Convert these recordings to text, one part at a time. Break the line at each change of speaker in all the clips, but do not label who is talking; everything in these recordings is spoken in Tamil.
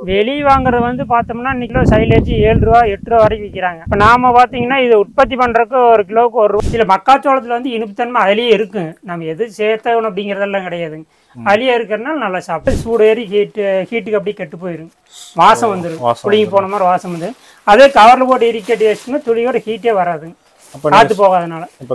வெளியே வாங்குறது வந்து பார்த்தோம்னா இன்னைக்கு கிலோ சைலேஜ் ஏழு ரூபா எட்டு ரூபா வரைக்கும் விற்கிறாங்க இப்போ நாம பார்த்தீங்கன்னா இது உற்பத்தி பண்ணுறதுக்கு ஒரு கிலோவுக்கு ஒரு ரூபா இதில் மக்காச்சோளத்தில் வந்து இனிப்புத்தன்மை அதுலேயே இருக்குங்க நம்ம எது சேர்த்தணும் அப்படிங்கிறதெல்லாம் கிடையாதுங்க அதுலேயே இருக்கிறதுனால நல்லா சாப்பிட்டு சூடு ஏறி ஹீட்டு ஹீட்டுக்கு அப்படியே கெட்டு போயிடும் வாசம் வந்துடும்
வாசம்
புளிங்கி போன மாதிரி வாசம் வந்து அதே கவரில் போட்டு இரிக்கட்டி வச்சுன்னா துளியோட ஹீட்டே வராதுங்க
அப்ப
காற்று போகாதனால
இப்போ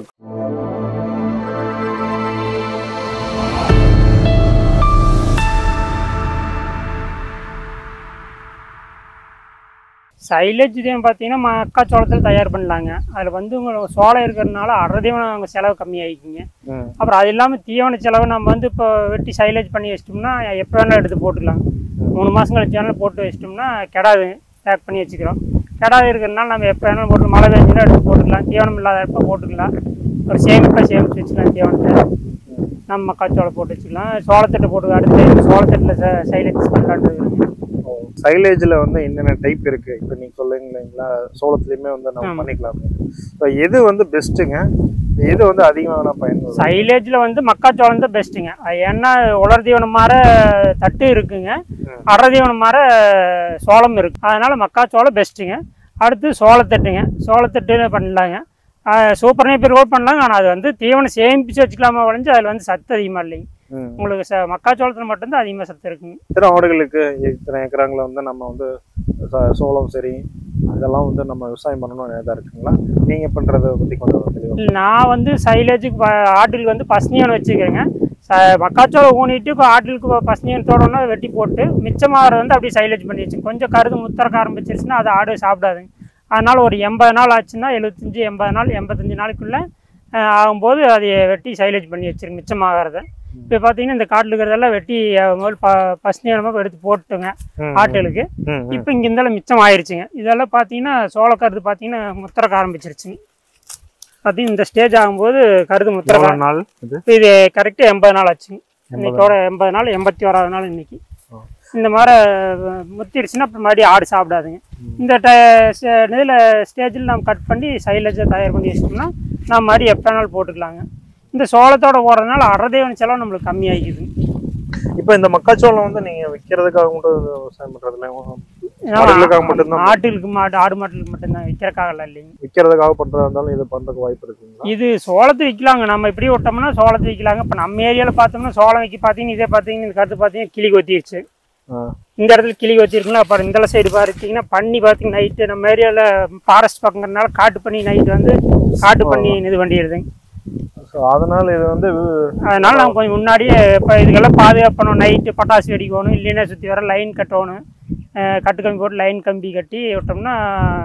சைலேஜ் தீவனம் பார்த்தீங்கன்னா மக்காச்சோளத்தில் தயார் பண்ணலாங்க அதில் வந்து உங்களுக்கு சோளம் இருக்கிறதுனால அறதீவனம் அவங்க செலவு கம்மியாகிக்குங்க
ம்.
அப்புறம் அது இல்லாமல் தீவன செலவு நம்ம வந்து இப்போ வெட்டி சைலேஜ் பண்ணி வச்சிட்டோம்னா எப்போ வேணாலும் எடுத்து போட்டுக்கலாம் மூணு மாதம் கழிச்சு வேணாலும் போட்டு வச்சிட்டோம்னா கெடாது பேக் பண்ணி வச்சுக்கிறோம் கெடாது இருக்கிறதுனால நம்ம எப்போ வேணாலும் போட்டு மழை பெஞ்சுனா எடுத்து போட்டுக்கலாம் தீவனம் இல்லாதப்ப போட்டுக்கலாம் ஒரு சேமிப்பாக சேமித்து வச்சுக்கலாம் தீவனத்தை நம்ம மக்காச்சோளம் போட்டு வச்சுக்கலாம் சோளத்தட்டை போட்டு அடுத்து சோளத்தட்டில் சைலேஜ் பண்ணலான்னு இருக்கிறோங்க
சைலேஜ்ல வந்து என்னென்ன டைப் இருக்கு இப்போ நீங்க சொல்லுங்க இல்லைங்களா சோளத்துலயுமே வந்து நம்ம
ஆமா.
பண்ணிக்கலாம் இப்போ எது வந்து பெஸ்ட்டுங்க எது வந்து அதிகமான பயன்
சைலேஜில் வந்து மக்காச்சோளம் தான் பெஸ்ட்டுங்க அது ஏன்னா உலர் தீவனம் மாற தட்டு இருக்குங்க
ம்.
அரை தீவனம் மாற சோளம் இருக்கு அதனால மக்காச்சோளம் பெஸ்ட்டுங்க அடுத்து சோளத்தட்டுங்க சோளத்தட்டு பண்ணலாங்க சூப்பர் நேப்பியர் கூட பண்ணலாங்க ஆனால் அது வந்து தீவனம் சேமிச்சு வச்சுக்கலாமா வளைஞ்சு அதில் வந்து சத்து அதிகமாக இல்லைங்க
ம்.
உங்களுக்கு ச மக்காச்சோளத்தில் மட்டும்தான் அதிகமாக சத்து இருக்குங்க
இத்தனை ஆடுகளுக்கு இத்தனை ஏக்கராங்களை வந்து நம்ம வந்து ச- சோளம் சரி அதெல்லாம் வந்து நம்ம விவசாயம் பண்ணணும்னு இதாக இருக்குங்களா நீங்க பண்றதை பத்தி கொஞ்சம் தெளிவா
நான் வந்து சைலேஜுக்கு ப- ஆட்டிலுக்கு வந்து பசுனியன் வச்சுக்கிறேங்க ச மக்காச்சோளம் ஊனிட்டு இப்போ ஆட்டிலுக்கு பசுனியனத்தோடனா வெட்டி போட்டு மிச்சமாகறது வந்து அப்படியே சைலேஜ் பண்ணி வச்சு கொஞ்சம் கருது முத்தரக்க ஆரம்பிச்சிருச்சுன்னா அது ஆடு சாப்பிடாதுங்க அதனால ஒரு எண்பது நாள் ஆச்சுன்னா எழுபத்தஞ்சி எண்பது நாள் எண்பத்தஞ்சு நாளைக்குள்ளே அஹ், ஆகும்போது அதை வெட்டி சைலேஜ் பண்ணி வச்சிருங்க மிச்சமாகறத இப்போ பார்த்தீங்கன்னா இந்த காட்டில் இருக்கிறதெல்லாம் வெட்டி அஹ், முதல்ல ப பசுனியனமாக எடுத்து போட்டுங்க
ம்,
ஆட்டுகளுக்கு
ம், ம்.
இப்போ இங்கே இருந்தாலும் மிச்சம் ஆயிருச்சுங்க இதெல்லாம் பார்த்தீங்கன்னா சோளக்கருது பார்த்தீங்கன்னா முத்திரக்க ஆரம்பிச்சிருச்சுங்க பார்த்தீங்கன்னா இந்த ஸ்டேஜ் ஆகும்போது கருது முத்திரக்க
எவ்வளவு நாள் இது
இப்போ இது கரெக்டாக எண்பது நாள் ஆச்சுங்க இன்னைக்கோட எண்பது நாள் எண்பத்தி ஓராவது நாள் இன்னைக்கு
ஆ.
இந்த மாதிரி அஹ், முத்திருச்சுன்னா அப்புறம் மறுபடியும் ஆடு சாப்பிடாதுங்க இந்த இதில் ஸ்டேஜில் நம்ம கட் பண்ணி சைலேஜை தயார் பண்ணி வச்சிட்டோம்னா நம்ம மாதிரி எப்போ வேணாலும் போட்டுக்கலாங்க இந்த சோளத்தோட போடுறதுனால அறதேவன செலவு நம்மளுக்கு கம்மியாகிக்குது
இப்போ இந்த மக்காச்சோளம் வந்து நீங்க விற்கிறதுக்காக மட்டும் விவசாயம் பண்றதுல மாடுகளுக்காக மட்டும்தான்
ஆட்டுகளுக்கு மாடு ஆடு மாட்டுகளுக்கு மட்டும்தான் விற்கிறக்காகலாம் இல்லைங்க
விற்கிறதுக்காக பண்றதா இருந்தாலும் இது பண்றதுக்கு வாய்ப்பு இருக்குங்களா
இது சோளத்தை விற்கலாங்க நம்ம இப்படி விட்டோம்னா சோளத்தை விற்கலாங்க இப்போ நம்ம ஏரியாவில் பார்த்தோம்னா சோளம் விற்க பார்த்தீங்கன்னா இதே பார்த்தீங்கன்னா இந்த கருத்து பார்த்தீங்கன்னா கிளி கொத்திருச்சு
ஆ.
இந்த இடத்துல கிளி கொத்திருக்குங்களா அப்புறம் இந்த சைடு பார்த்தீங்கன்னா பண்ணி பார்த்தீங்கன்னா நைட்டு நம்ம ஏரியாவில் ஃபாரஸ்ட் பக்கங்கிறதுனால காட்டு பண்ணி நைட்டு வந்து காட்டு பண்ணி இது பண்ணிடுதுங்க
ஸோ அதனால இது வந்து வி-
அதனால நம்ம கொஞ்சம் முன்னாடியே இப்போ இதுக்கெல்லாம் பாதுகாப்பு பண்ணணும் நைட்டு பட்டாசு வெடிக்கணும் இல்லைன்னா சுற்றி வர லைன் கட்டணும் அஹ் கட்டு கம்பி போட்டு லைன் கம்பி கட்டி விட்டோம்னா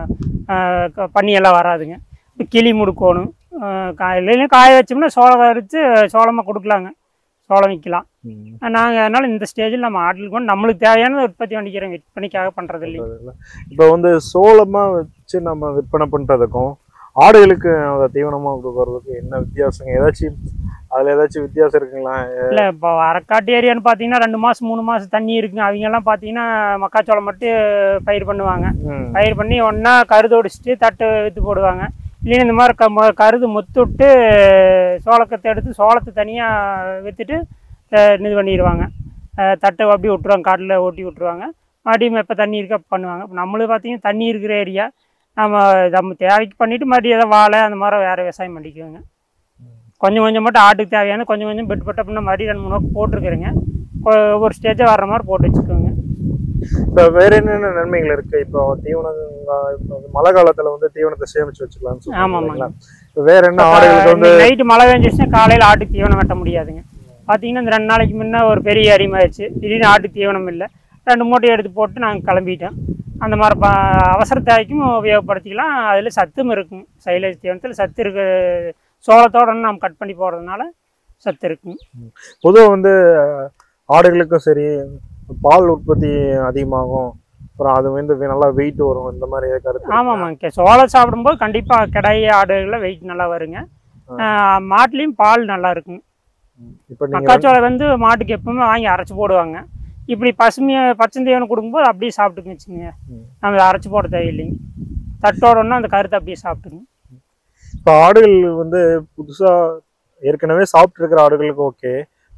அஹ் க- பன்னியெல்லாம் வராதுங்க இப்போ கிளி முடுக்கணும் அஹ் கா- இல்லைன்னா காய வச்சோம்னா சோளம் வரைச்சு சோளமாக கொடுக்கலாங்க சோளம் விற்கலாம்
ம்.
நாங்கள் அதனால் இந்த ஸ்டேஜில் நம்ம ஆட்டில் கொண்டு நம்மளுக்கு தேவையானதை உற்பத்தி பண்ணிக்கிறோம் விற்பனைக்காக பண்ணுறது இல்லைங்க
இப்போ வந்து சோளமா வச்சு நம்ம விற்பனை பண்றதுக்கும் ஆடுகளுக்கு அதை தீவனமா கொடுக்கறதுக்கு என்ன வித்தியாசங்க ஏதாச்சும் அதுல ஏதாச்சும் வித்தியாசம் இருக்குங்களா
இல்லை இப்போ அரக்காட்டு ஏரியான்னு பார்த்தீங்கன்னா ரெண்டு மாதம் மூணு மாதம் தண்ணி இருக்குங்க அவங்கெல்லாம் பார்த்தீங்கன்னா மக்காச்சோளம் மட்டும் பயிர் பண்ணுவாங்க
ம்.
பயிர் பண்ணி ஒன்றா கருது ஒடிச்சிட்டு தட்டு விற்று போடுவாங்க இல்லைன்னா இந்த மாதிரி க மொ- கருது முத்து விட்டு சோளக்கத்தை எடுத்து சோளத்தை தனியாக விற்றுட்டு இது பண்ணிடுவாங்க அஹ் தட்டை அப்படியே விட்ருவாங்க காட்டில் ஓட்டி விட்ருவாங்க மறுபடியும் எப்போ தண்ணி இருக்கா பண்ணுவாங்க இப்போ நம்மளுக்கு பார்த்தீங்கன்னா தண்ணி இருக்கிற ஏரியா நம்ம நம்ம தேவைக்கு பண்ணிவிட்டு மறுபடியும் ஏதோ வாழை அந்த மாதிரி வேறு விவசாயம் பண்ணிக்குவோங்க கொஞ்சம் கொஞ்சம் மட்டும் ஆட்டுக்கு தேவையான கொஞ்சம் கொஞ்சம் பெட் பட்ட பண்ண மறுபடியும் ரெண்டு மூணு வருஷம் போட்டிருக்கிறேங்க கொ- ஒவ்வொரு ஸ்டேஜாக வர்ற மாதிரி போட்டு வச்சுக்கோங்க
இப்போ வேற என்னென்ன நன்மைகள் இருக்கு இப்போ தீவனம் இப்போ வந்து மழை காலத்துல வந்து தீவனத்தை சேமிச்சு வச்சுக்கலாம்னு சொல்லுவாங்க
ஆமாம்,
இல்லைங்களா? இப்போ வேற என்ன ஆடுகளுக்கு வந்து
நைட்டு மழை பெஞ்சிச்சுன்னா காலையில் ஆட்டுக்கு தீவனம் வெட்ட முடியாதுங்க பார்த்தீங்கன்னா இந்த ரெண்டு நாளைக்கு முன்ன ஒரு பெரிய அரிமாயிடுச்சு திடீர்னு ஆட்டுக்கு தீவனம் இல்லை ரெண்டு மூட்டை எடுத்து போட்டு நாங்கள் கிளம்பிட்டோம் அந்த மாதிரி ப அவசர தேவைக்கும் உபயோகப்படுத்திக்கலாம் அதில் சத்தும் இருக்கும் சைலேஜ் தீவனத்தில் சத்து இருக்கு சோளத்தோட நம்ம கட் பண்ணி போடுறதுனால சத்து இருக்கும்
பொதுவாக வந்து அஹ், ஆடுகளுக்கும் சரி பால் உற்பத்தி அதிகமாகும் அப்புறம் அது வந்து நல்லா வெயிட் வரும் இந்த மாதிரி கருத்து இருக்கு.
ஆமாம்மாங்க சோளம் சாப்பிடும்போது கண்டிப்பாக கிடாய் ஆடுகளில் வெயிட் நல்லா வருங்க ஆஹ் மாட்டுலேயும் பால் நல்லா இருக்கும்
இப்போ நீங்க
மக்காச்சோளம் வந்து மாட்டுக்கு எப்பவுமே வாங்கி அரைச்சி போடுவாங்க இப்படி பசுமையை பச்சந்தீவனம் கொடுக்கும்போது அப்படியே சாப்பிட்டுங்க வச்சுங்க
ம்.
நம்ம இதை அரைச்சி போட தேவையில்லைங்க தட்டோடனா அந்த கருத்தை அப்படியே சாப்பிட்டுங்க
இப்போ ஆடுகள் வந்து புதுசா ஏற்கனவே சாப்பிட்டு இருக்கிற ஆடுகளுக்கு ஓகே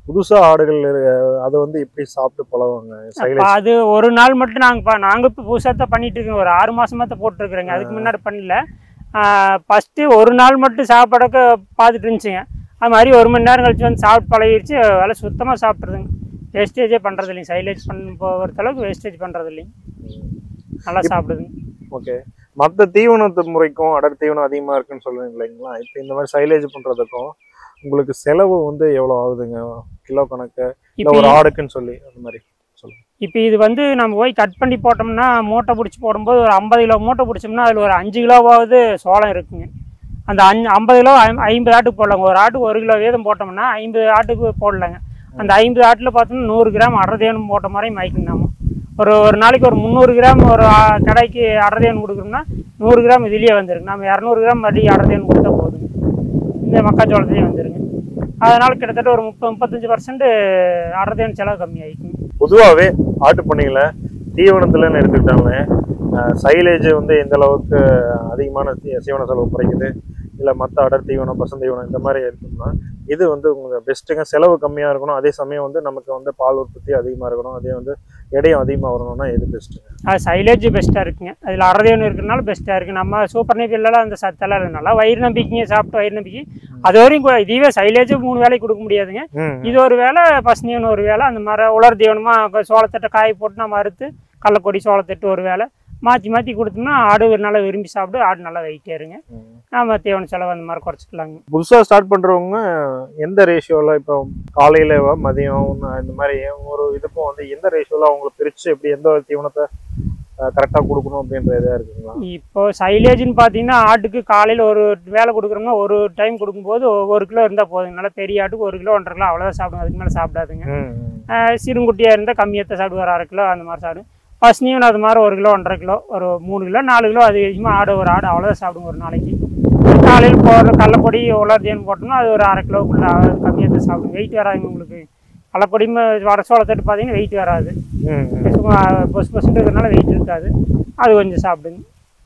புதுசா ஆடுகள் இருக்கு, அதை வந்து எப்படி சாப்பிட்டு பழகுவாங்க
அப்ப
சைலேஜ்
அது ஒரு நாள் மட்டும் நாங்கள் பா நாங்கள் இப்போ புதுசாக தான் பண்ணிட்டு இருக்கோம் ஒரு ஆறு மாசமா தான் போட்டுருக்குறோங்க அதுக்கு முன்னாடி பண்ணல ஃபஸ்ட்டு ஒரு நாள் மட்டும் சாப்பாடக்க பார்த்துட்டு இருந்துச்சுங்க அது மாதிரி ஒரு மணி நேரம் கழிச்சு வந்து சாப்பிட்டு பழகிடுச்சு வேலை சுத்தமாக சாப்பிட்றதுங்க வேஸ்டேஜே பண்ணுறது இல்லைங்க சைலேஜ் பண்ண பொறுத்த அளவுக்கு வேஸ்டேஜ் பண்ணுறது இல்லைங்க நல்லா சாப்பிடுதுங்க
ஓகே மற்ற தீவனத்து முறைக்கும் அடர் தீவனம் அதிகமா இருக்குன்னு சொல்லுவீங்க இல்லைங்களா இப்போ இந்த மாதிரி சைலேஜ் பண்றதுக்கும் உங்களுக்கு செலவு வந்து எவ்வளவு ஆகுதுங்க கிலோ கணக்கு இல்ல
இப்போ
ஒரு ஆடுக்குன்னு சொல்லி அந்த மாதிரி சொல்லுங்க
இப்போ இது வந்து நம்ம போய் கட் பண்ணி போட்டோம்னா மூட்டை பிடிச்சி போடும்போது ஒரு ஐம்பது கிலோ மூட்டை பிடிச்சோம்னா அதில் ஒரு அஞ்சு கிலோவாவது சோளம் இருக்குங்க அந்த அஞ்சு ஐம்பது கிலோ ஐம்- ஐம்பது ஆட்டுக்கு போடலாங்க ஒரு ஆட்டுக்கு ஒரு கிலோ வீதம் போட்டோம்னா ஐம்பது ஆட்டுக்கு போடலாங்க அந்த ஐம்பது ஆட்டில் பார்த்தோம்னா நூறு கிராம் அடர்தேனும் போட்ட மாதிரி மயக்குங்க நாம ஒரு ஒரு நாளைக்கு ஒரு முந்நூறு கிராம் ஒரு ஆ, கடைக்கு அடர்தேன் கொடுக்குறோம்னா நூறு கிராம் இதுலேயே வந்துருங்க நம்ம இரநூறு கிராம் மறுபடியும் அடர்தேன் கொடுத்தா போதுங்க இந்த மக்காச்சோளத்துலேயே வந்துருங்க அதனால் கிட்டத்தட்ட ஒரு முப்பது முப்பத்தஞ்சு பர்சன்ட் அடர்தேன் செலவு கம்மியாகிக்குங்க
பொதுவாகவே ஆட்டு பண்ணைகளை தீவனத்துலன்னு எடுத்துக்கிட்டாங்களே சைலேஜ் வந்து எந்த அளவுக்கு அதிகமான தீ- தீவன செலவு குறைக்குது இல்லை மற்ற அடர் தீவனம் பசுந்தீவனம் இந்த மாதிரி எடுத்தோம்னா இது வந்து உங்களுக்கு பெஸ்ட்டுங்க செலவு கம்மியாக இருக்கணும் அதே சமயம் வந்து நமக்கு வந்து பால் உற்பத்தி அதிகமாக இருக்கணும் அதே வந்து எடையும் அதிகமாக வரணும்னா எது பெஸ்ட்டுங்க
அது சைலேஜ் பெஸ்ட்டாக இருக்குங்க அதில் அறதையொன்று இருக்கிறனால பெஸ்ட்டாக இருக்குது நம்ம சூப்பர் நெப்பிலலாம் அந்த சத்தெல்லாம் இல்லை. நல்லா வயிறு நம்பிக்கைங்க சாப்பிட்டு வயிறு நம்பிக்கை அது வரையும் கு- இதுவே சைலேஜ் மூணு வேலைக்கு கொடுக்க முடியாதுங்க
ம்
இது ஒரு வேலை பசுனியன் ஒரு வேலை அந்த மாதிரி உலர் தீவனமாக சோளத்தட்டை காய போட்டு நம்ம அறுத்து கடலக்கொடி சோளத்தட்டு ஒரு வேலை மாற்றி மாற்றி கொடுத்தோம்னா ஆடு நல்லா விரும்பி சாப்பிடு ஆடு நல்லா வெயிட்டே இருங்க
ம்.
நம்ம தீவன செலவு அந்த மாதிரி குறைச்சிக்கலாங்க
புதுசாக ஸ்டார்ட் பண்ணுறவங்க எந்த ரேஷியோவில் இப்போ காலையில் மதியம் இந்த மாதிரி ஒரு இதுக்கும் வந்து எந்த ரேஷியோவில் அவங்களை பிரித்து எப்படி எந்த ஒரு தீவனத்தை கரெக்டாக கொடுக்கணும் அப்படின்ற இதாக இருக்குங்களா
இப்போ சைலேஜ்னு பார்த்தீங்கன்னா ஆட்டுக்கு காலையில் ஒரு வேலை கொடுக்குறோம்னா ஒரு டைம் கொடுக்கும்போது ஒரு கிலோ இருந்தால் போதுங்க நல்லா பெரிய ஆட்டுக்கு ஒரு கிலோ ஒன்றரை கிலோ அவ்வளோதான் சாப்பிடும் அதுக்கு மேலே சாப்பிடாதுங்க
ம் ம்.
ஆஹ் சிறுங்குட்டியாக இருந்தால் கம்மியாக தான் சாப்பிடுவார் அரை கிலோ அந்த மாதிரி சாப்பிடும் பசுனியும் அது மாதிரி ஒரு கிலோ ஒன்றரை கிலோ ஒரு மூணு கிலோ நாலு கிலோ அது அதிகமாக ஆடு ஒரு ஆடு அவ்வளோதான் சாப்பிடுங்க ஒரு நாளைக்கு காலையில் போடுற கடலப்பொடி உலர் தேன் போட்டோம்னா அது ஒரு அரை கிலோக்குள்ள கம்மியாக தான் சாப்பிடும் வெயிட் வராதுங்க உங்களுக்கு கடலப்பொடியும் வர சோளத்தட்டு பார்த்தீங்கன்னா வெயிட் வராது
ம் ம்.
பொசு பொசுன்னு இருக்கிறதுனால வெயிட் இருக்காது அது கொஞ்சம் சாப்பிடுங்க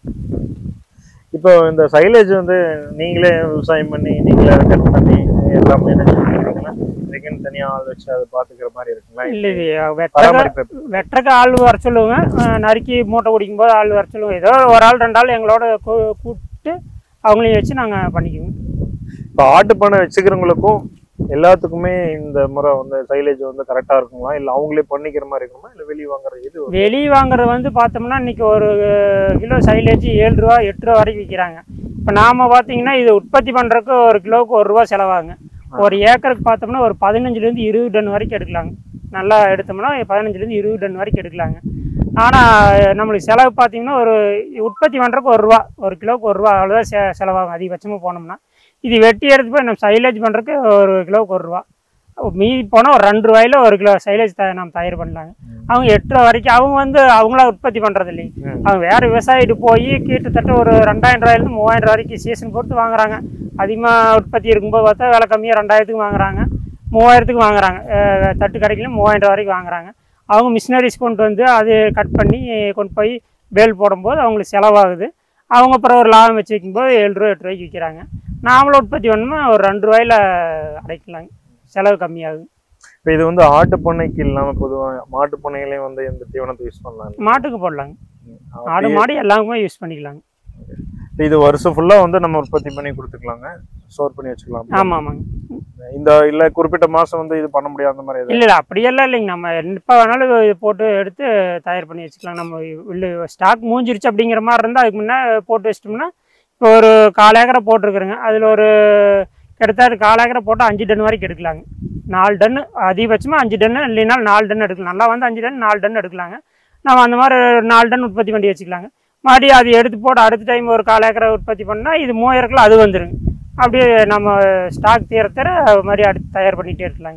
இப்போ இந்த சைலேஜ் வந்து நீங்களே விவசாயம் பண்ணி நீங்களே கட் பண்ணி எல்லாமே என்ன செஞ்சுருக்கீங்களா இதுக்குன்னு தனியாக ஆள் வச்சு அதை பார்த்துக்கிற மாதிரி இருக்குங்களா
இல்லை இது வெட்டக்க
பராமரிப்பு எப்படி?
வெட்டுறக்கு ஆள் வர சொல்லுவேங்க அஹ் நறுக்கி மூட்டை பிடிக்கும் போது ஆள் வர சொல்லுவோம் ஏதோ ஒரு ஆள் ரெண்டு ஆள் எங்களோட கூ- கூப்பிட்டு அவங்களையும் வச்சு நாங்கள் பண்ணிக்குவோம்
இப்போ ஆட்டு பண்ணை வச்சுக்கிறவங்களுக்கும் எல்லாத்துக்குமே இந்த முறை வந்து சைலேஜ் வந்து கரெக்டாக இருக்குங்களா இல்லை அவங்களே பண்ணிக்கிற மாதிரி இருக்குமா இல்லை வெளியே வாங்குற இது ஒரு-
வெளியே வாங்குறது வந்து பார்த்தோம்னா இன்னைக்கு ஒரு கிலோ சைலேஜ் ஏழு ரூபா எட்டு ரூபா வரைக்கும் விற்கிறாங்க இப்போ நாம பார்த்தீங்கன்னா இது உற்பத்தி பண்ணுறதுக்கு ஒரு கிலோவுக்கு ஒரு ரூபா செலவாகுங்க ஒரு ஏக்கருக்கு பார்த்தோம்னா ஒரு பதினஞ்சுலேருந்து இருபது டன் வரைக்கும் எடுக்கலாங்க நல்லா எடுத்தோம்னா பதினஞ்சுலேருந்து இருபது டன் வரைக்கும் எடுக்கலாங்க ஆனால் நம்மளுக்கு செலவு பார்த்தீங்கன்னா ஒரு உற்பத்தி பண்ணுறதுக்கு ஒரு ரூபா ஒரு கிலோவுக்கு ஒரு ரூபா அவ்வளோதான் செ செலவாகும் அதிகபட்சமாக போனோம்னா இது வெட்டி எடுத்து போய் நம்ம சைலேஜ் பண்ணுறதுக்கு ஒரு கிலோவுக்கு ஒரு ரூபா மீதி போனால் ஒரு ரெண்டு ரூபாயில ஒரு கிலோ சைலேஜ் த நம்ம தயார் பண்ணலாங்க அவங்க எட்டு ரூபா வரைக்கும் அவங்க வந்து அவங்களா உற்பத்தி பண்ணுறது இல்லைங்க
ம்.
அவங்க வேற விவசாயிட்டு போய் கிட்டத்தட்ட ஒரு ரெண்டாயிரம் ரூபாயிலேருந்து மூவாயிரம் ரூபா வரைக்கும் சீசன் பொறுத்து வாங்குறாங்க அதிகமாக உற்பத்தி இருக்கும்போது பார்த்தா விலை கம்மியாக ரெண்டாயிரத்துக்கு வாங்குறாங்க மூவாயிரத்துக்கு வாங்குறாங்க அஹ் தட்டு கடைக்கிலும் மூவாயிரம் ரூபா வரைக்கும் வாங்குறாங்க அவங்க மிஷினரிஸ் கொண்டு வந்து அது கட் பண்ணி கொண்டு போய் பேல் போடும்போது அவங்களுக்கு செலவாகுது அவங்க அப்புறம் ஒரு லாபம் வச்சு வைக்கும்போது ஏழு ரூபா எட்டு ரூபாய்க்கு விற்கிறாங்க நாமளும் உற்பத்தி பண்ணோம்னா ஒரு ரெண்டு ரூபாயில அடைக்கலாங்க செலவு கம்மியாகுது
இப்போ இது வந்து ஆட்டு பண்ணைக்கு இல்லாமல் பொதுவாக மாட்டு பண்ணைகளையும் வந்து இந்த தீவனத்தை யூஸ் பண்ணலாம்
மாட்டுக்கு போடலாங்க ஆடு மாடு எல்லாருக்குமே யூஸ் பண்ணிக்கலாங்க
இது வருஷம் ஃபுல்லாக வந்து நம்ம உற்பத்தி பண்ணி கொடுத்துக்கலாங்க ஸ்டோர் பண்ணி வச்சுக்கலாம்
ஆமாம் ஆமாங்க
இந்த இல்லை குறிப்பிட்ட மாதம் வந்து இது பண்ண முடியாத மாதிரி எதாவது
இல்லை இல்லை அப்படியெல்லாம் இல்லைங்க நம்ம எப்போ வேணாலும் இது போட்டு எடுத்து தயார் பண்ணி வச்சுக்கலாம் நம்ம இல்லை ஸ்டாக் மூஞ்சிருச்சு அப்படிங்கிற மாதிரி இருந்தால் அதுக்கு முன்னே போட்டு வச்சிட்டோம்னா இப்போ ஒரு கால் ஏக்கரை போட்டிருக்குறேங்க அதில் ஒரு கிட்டத்தட்ட கால் ஏக்கரை போட்டால் அஞ்சு டன் வரைக்கும் எடுக்கலாங்க நாலு டன்னு அதிகபட்சமாக அஞ்சு டன்னு இல்லைனாலும் நாலு டன் எடுக்கலாம் நல்லா வந்து அஞ்சு டன் நாலு டன் எடுக்கலாங்க நம்ம அந்த மாதிரி ஒரு நாலு டன் உற்பத்தி பண்ணி வச்சுக்கலாங்க மறுபடியும் அது எடுத்து போட்டு அடுத்த டைம் ஒரு கால் ஏக்கரை உற்பத்தி பண்ணால் இது மூவாயிரம் கிலோ அது வந்துருங்க அப்படியே நம்ம ஸ்டாக் தீர தர மறுபடியும் அடுத்து தயார் பண்ணிகிட்டே இருக்கலாங்க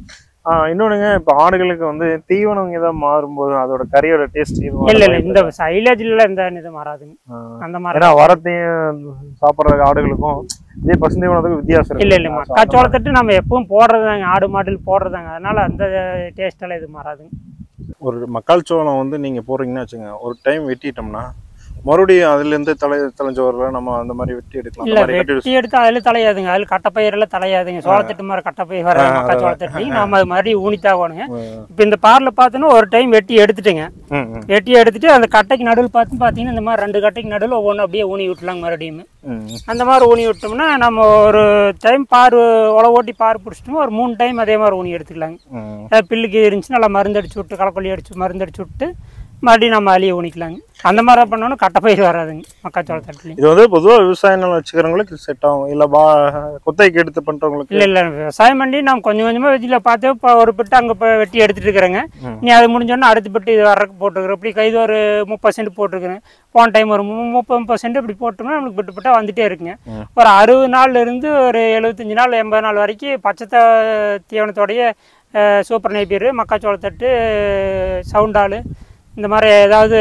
ஆ இன்னொன்றுங்க இப்போ ஆடுகளுக்கு வந்து தீவனம் ஏதாவது மாறும்போது அதோட கறியோட டேஸ்ட்
இல்ல இல்ல இந்த சைலேஜ்ல இந்த இது மாறாதுங்க அந்த மாதிரி
ஏன்னா வரத்தையும் சாப்பிட்ற ஆடுகளுக்கும் இதே பசுந்தீவனத்துக்கும் வித்தியாசம்
இல்ல இல்ல
இருக்கு
மக்காச்சோளத்தட்டு நம்ம எப்பவும் போடுறதுதாங்க ஆடு மாடுல போடுறதாங்க அதனால அந்த டேஸ்ட் எல்லாம் இது மாறாதுங்க
ஒரு மக்கால் சோளம் வந்து நீங்கள் போடுறீங்கன்னா வச்சுங்க ஒரு டைம் வெட்டிட்டோம்னா
மறுபடியும் அதுல இருந்து தலை தலைஞ்சவரில் நம்ம அந்த மாதிரி வெட்டி எடுக்கலாம் அந்த
இல்ல
மாதிரி கட்டி
வெட்டி எடுத்து அதுல தலையாதுங்க அதுல கட்டப்பயிரெல்லாம் தலையாதுங்க சோளத்தட்டு மாதிரி கட்டப்பயிர் வர மக்காச்சோளத்தட்டு நாம அது மாதிரி ஊனித்தாகணுங்க இப்போ இந்த பார்ல பார்த்தோன்னா ஒரு டைம் வெட்டி எடுத்துட்டேங்க
ம் ம்
வெட்டி எடுத்துட்டு அந்த கட்டைக்கு நடுவில் பார்த்து பார்த்தீங்கன்னா இந்த மாதிரி ரெண்டு கட்டைக்கு நடுவில் ஒவ்வொன்று அப்படியே ஊனி விட்டலாங்க மறுபடியும்
ம்
அந்த மாதிரி ஊனி விட்டோம்னா நம்ம ஒரு டைம் பார் உழவு ஓட்டி பார் பிடிச்சிட்டோம்னா ஒரு மூணு டைம் அதே மாதிரி ஊனி எடுத்துக்கலாங்க
ம்
ஏதாவது பில்லுக்கு இருந்துச்சு நல்லா மருந்து அடிச்சு விட்டு களைக்கொல்லி அடிச்சு மருந்து அடிச்சு விட்டு மறுபடியும் நம்ம அழிய ஊனிக்கலாங்க அந்த மாதிரி பண்ணோன்னா கட்டப்பயிர் வராதுங்க மக்காச்சோள தட்டுலையும்
இது வந்து பொதுவாக விவசாய நிலம் வச்சுக்கிறவங்களுக்கு செட் ஆகும் இல்லை பா குத்தகைக்கு எடுத்து பண்ணுறவங்களுக்கு
இல்லை இல்லை விவசாயம் பண்ணி நம்ம கொஞ்சம் கொஞ்சமாக வெஜில பார்த்து இப்போ ஒரு பிட்டு அங்கே இப்போ வெட்டி எடுத்துட்டு இருக்கிறேங்க
ம்.
நீ அது முடிஞ்சோன்னா அடுத்த பிட்டு இது வர்றதுக்கு போட்டுருக்குறோம் இப்படி கைது ஒரு முப்பது சென்ட் போட்டிருக்கிறேன் போன டைம் ஒரு மு- முப்பது முப்பது சென்ட் இப்படி போட்டோம்னா நம்மளுக்கு பிட்டு பிட்டா வந்துட்டே இருக்குங்க
ம்.
ஒரு அறுபது நாள்ல இருந்து ஒரு எழுபத்தஞ்சு நாள் எண்பது நாள் வரைக்கும் பச்சை த- தீவனத்தோடைய அஹ், சூப்பர் நைப்பீர் மக்காச்சோளத்தட்டு சவுண்டால் இந்த மாதிரி ஏதாவது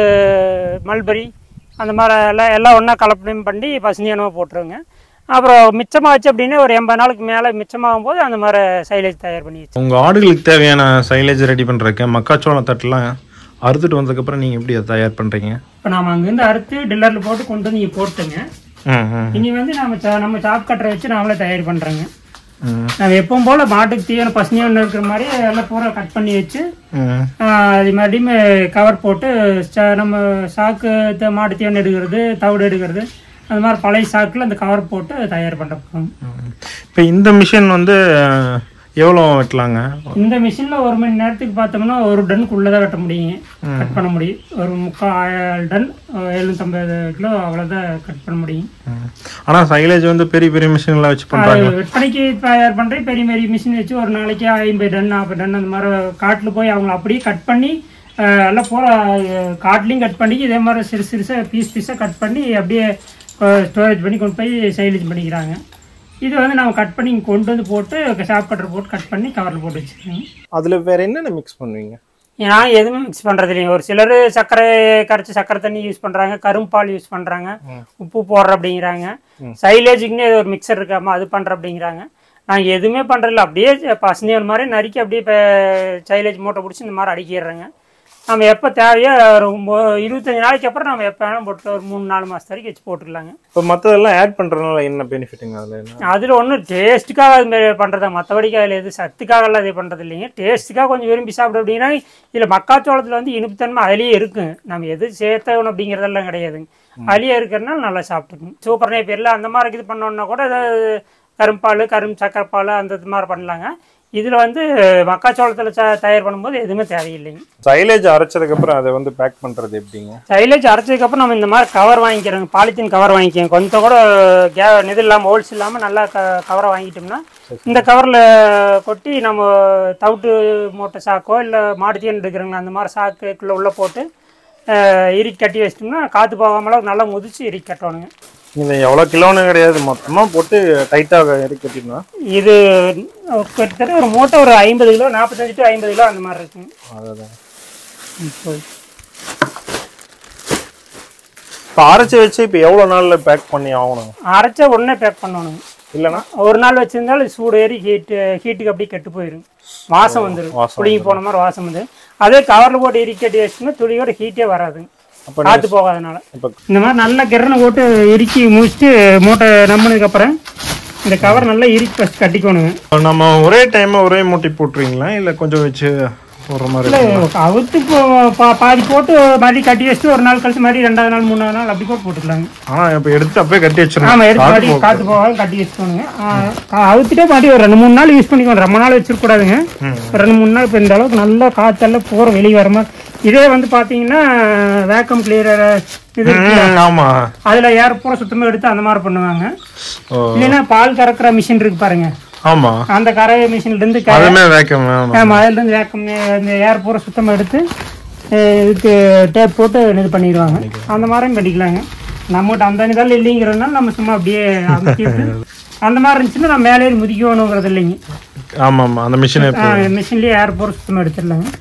மல்பரி அந்த மாதிரி எல்லாம் எல்லாம் ஒன்றா கலப்படம் பண்ணி பசுந்தீவனமாக போட்டுருங்க அப்புறம் மிச்சமாக வச்சு அப்படின்னா ஒரு எண்பது நாளுக்கு மேலே மிச்சமாகும் போது அந்த மாதிரி சைலேஜ் தயார் பண்ணி வச்சு
உங்கள் ஆடுகளுக்கு தேவையான சைலேஜ் ரெடி பண்ணுறதுக்கு மக்காச்சோளம் தட்டுலாம் அறுத்துட்டு வந்ததுக்கப்புறம் நீங்கள் எப்படி அதை தயார் பண்ணுறீங்க
இப்போ நாம் அங்கேருந்து அறுத்து டில்லரில் போட்டு கொண்டு வந்து இங்கே போட்டுங்க
ம் ம்
இனி வந்து நம்ம சா- நம்ம சாப் கட்டரை வச்சு நாமளே தயார் பண்ணுறோங்க
ம்
நம்ம எப்பவும் போல் மாட்டுக்கு தீவன பசுமையான இருக்கிற மாதிரி எல்லாம் பூரா கட் பண்ணி வச்சு
ம்
ஆஹ் அது மறுபடியும் கவர் போட்டு ச- நம்ம சாக்கு த- மாட்டு தீவனம் எடுக்கிறது தவிடு எடுக்கிறது அந்த மாதிரி பழைய சாக்கில் அந்த கவர் போட்டு தயார் பண்ணுறோம்
இப்போ இந்த மிஷின் வந்து எவ்வளோ வெட்டலாங்க
இந்த மிஷினில் ஒரு மணி நேரத்துக்கு பார்த்தோம்னா ஒரு டன்னுக்குள்ளே தான் வெட்ட முடியுங்க கட் பண்ண முடியும் ஒரு முக்கால் ஆயிரம் டன் எழுநூற்றம்பது கிலோ அவ்வளோதான் கட் பண்ண முடியும்
ஆனால் சைலேஜ் வந்து பெரிய பெரிய மிஷினில் வச்சு பண்ணுறாங்க
அது விற்பனைக்கு தயார் பண்ணுறேன் பெரிய பெரிய மிஷின் வச்சு ஒரு நாளைக்கு ஐம்பது டன் நாற்பது டன் அந்த மாதிரி காட்டில் போய் அவங்க அப்படியே கட் பண்ணி அஹ், எல்லாம் பூரா காட்லேயும் கட் பண்ணி இதே மாதிரி சிறு சிறுசாக பீஸ் பீஸாக கட் பண்ணி அப்படியே ஸ்டோரேஜ் பண்ணி கொண்டு போய் சைலேஜ் பண்ணிக்கிறாங்க இது வந்து நம்ம கட் பண்ணி இங்க கொண்டு வந்து போட்டு ஷாப் கட்டர் போட்டு கட் பண்ணி கவரில் போட்டு வச்சுருக்கோங்க
அதில் வேறு என்னென்ன மிக்ஸ் பண்ணுவீங்க
நான் எதுவுமே மிக்ஸ் பண்ணுறது இல்லைங்க ஒரு சிலர் சர்க்கரை கரைச்சி சர்க்கரை தண்ணி யூஸ் பண்ணுறாங்க கரும்பால் யூஸ் பண்ணுறாங்க உப்பு போடுற அப்படிங்கிறாங்க சைலேஜுக்குன்னு ஏதோ ஒரு மிக்சர் இருக்காம அது பண்ணுற அப்படிங்கிறாங்க நாங்கள் எதுவுமே பண்ணுறதில்ல அப்படியே பசங்க மாதிரி நறுக்கி அப்படியே இப்போ சைலேஜ் மூட்டை பிடிச்சி இந்த மாதிரி அடிக்கிடுறேங்க நம்ம எப்போ தேவையோ ஒரு மு- இருபத்தஞ்சு நாளைக்கு அப்புறம் நம்ம எப்போ வேணாலும் போட்டு ஒரு மூணு நாலு மாதம் வரைக்கும் வச்சு போட்டுக்கலாங்க
இப்போ மற்றதெல்லாம் ஆட் பண்ணுறதுனால என்ன பெனிஃபிட்டுங்க அதில் என்ன
அதில் ஒன்றும் டேஸ்ட்டுக்காக அது மாதிரி பண்ணுறதா மற்றபடிக்கு அதில் எது சத்துக்காகலாம் இது பண்ணுறது இல்லைங்க டேஸ்ட்டுக்காக கொஞ்சம் விரும்பி சாப்பிட அப்படின்னா இதில் மக்காச்சோளத்தில் வந்து இனிப்புத்தன்மை அதுலேயே இருக்குங்க நம்ம எது சேர்த்தணும் அப்படிங்கிறதெல்லாம் கிடையாதுங்க அதுலேயே இருக்கிறனால நல்லா சாப்பிட்டுக்குங்க சூப்பர் நேப்பியரில் அந்த மாதிரி இது பண்ணோன்னா கூட ஏதாவது கரும்பால் கரும் சக்கரைப்பால் அந்த இது மாதிரி பண்ணலாங்க இதில் வந்து மக்காச்சோளத்தில் ச தயார் பண்ணும்போது எதுவுமே தேவையில்லைங்க
சைலேஜ் அரைச்சதுக்கப்புறம் அதை வந்து பேக் பண்ணுறது எப்படிங்க
சைலேஜ் அரைச்சதுக்கப்புறம் நம்ம இந்த மாதிரி கவர் வாங்கிக்கிறோங்க பாலித்தீன் கவர் வாங்கிக்கோங்க கொஞ்சம் கூட கே இது இல்லாமல் ஹோல்ஸ் இல்லாமல் நல்லா க கவரை வாங்கிட்டோம்னா இந்த கவரில் கொட்டி நம்ம தவிட்டு மூட்டை சாக்கோ இல்லை மாடு தீவனம் எடுக்கிறோங்க அந்த மாதிரி சாக்குக்குள்ளே உள்ளே போட்டு அஹ், இறுக்கி கட்டி வச்சிட்டோம்னா காற்று போகாமல் நல்லா முதிச்சு இறுக்கி கட்டணுங்க
இது எவ்வளோ கிலோன்னு கிடையாது மொத்தமாக போட்டு டைட்டாக இறக்கி கட்டிடணும்
இது கிட்டத்தட்ட ஒரு மூட்டை ஒரு ஐம்பது கிலோ நாற்பத்தஞ்சு டு ஐம்பது கிலோ அந்த மாதிரி இருக்குங்க
அதுதான்
ம், போய்.
இப்போ அரைச்சி வச்சு இப்போ எவ்வளோ நாளில் பேக் பண்ணி ஆகணும்
அரைச்ச உடனே பேக் பண்ணணுங்க
இல்லைன்னா
ஒரு நாள் வச்சிருந்தாலும் சூடு ஏறி ஹீட்டு ஹீட்டுக்கு அப்படியே கெட்டு போயிடும் வாசம் வந்துடும்
வாசம்
புளிங்கி போன மாதிரி வாசம் வந்து அதே கவரில் போட்டு இறுக்கி கட்டி வச்சுன்னா துளியோட ஹீட்டே வராதுங்க
அப்போ
காற்று போகாதனால
இப்போ
இந்த மாதிரி நல்லா கிரணை போட்டு இறுக்கி முடிச்சுட்டு மூட்டை நம்பினதுக்கு அப்புறம் இந்த கவர் நல்லா இறுக்கி ஃபஸ்ட் கட்டிக்கணுங்க
நம்ம ஒரே டைம் ஒரே மூட்டை போட்டுருவீங்களா இல்லை கொஞ்சம் வச்சு போடுற மாதிரி
இல்லை அவுத்து போ- பா- பாதி போட்டு மறுபடியும் கட்டி வச்சுட்டு ஒரு நாள் கழிச்சு மறுபடியும் ரெண்டாவது நாள் மூணாவது நாள் அப்படி கூட போட்டுக்கலாங்க
ஆனால் இப்போ எடுத்து அப்படியே கட்டி
ஆமா
வச்சிடணும்
எடுத்து மறுபடியும் காற்று போகாத கட்டி வச்சுக்கோங்க அவுத்துட்டே மறுபடியும் ஒரு ரெண்டு மூணு நாள் யூஸ் பண்ணிக்கோங்க ரொம்ப நாள் வச்சிருக்கூடாதுங்க ஒரு ரெண்டு மூணு நாள் இப்போ இந்த அளவுக்கு நல்லா காற்றெல்லாம் பூரா வெளியே வர மாதிரி இதே வந்து பார்த்தீங்கன்னா வேக்கம் கிளியரர் இது
ஆமாம்
அதில் ஏர் பூரா சுத்தமாக எடுத்து அந்த மாதிரி பண்ணுவாங்க
ஓ
இல்லைன்னா பால் கறக்கிற மிஷின் இருக்கு பாருங்க
ஆமாம்
அந்த கரை மிஷின்லேருந்து க
அதுவுமே வேக்கம் வேணும்
ஆமாம் அதுலேருந்து வேக்கம் இந்த ஏர் பூரா சுத்தமாக எடுத்து அஹ் இதுக்கு டேப் போட்டு இது பண்ணிடுவாங்க அந்த மாதிரியும் பண்ணிக்கலாங்க நம்மகிட்ட அந்த இதால் இல்லைங்கிறதுனால நம்ம சும்மா அப்படியே அமுக்கிட்டு அந்த மாதிரி இருந்துச்சுன்னா நம்ம மேலே முதிக்கணுங்கிறது இல்லைங்க
ஆமாம் ஆமாம் அந்த மிஷினை
மிஷின்லேயே ஏர் பூரா சுத்தமாக எடுத்துடலாங்க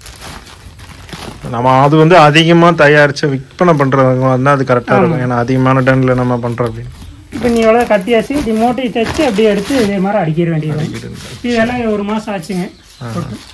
நம்ம அது வந்து அதிகமாக தயாரித்து விற்பனை பண்ணுறவங்க வந்து அது கரெக்டாக இருக்கும் ஏன்னா அதிகமான டன்னில் நம்ம பண்ணுறோம் அப்படின்னு
இப்போ நீ எவ்வளோ கட்டியாச்சு இப்படி மூட்டையை தைச்சு அப்படியே எடுத்து இதே மாதிரி அடிக்கிற வேண்டியது இதெல்லாம் ஒரு மாதம் ஆச்சுங்க போட்டு.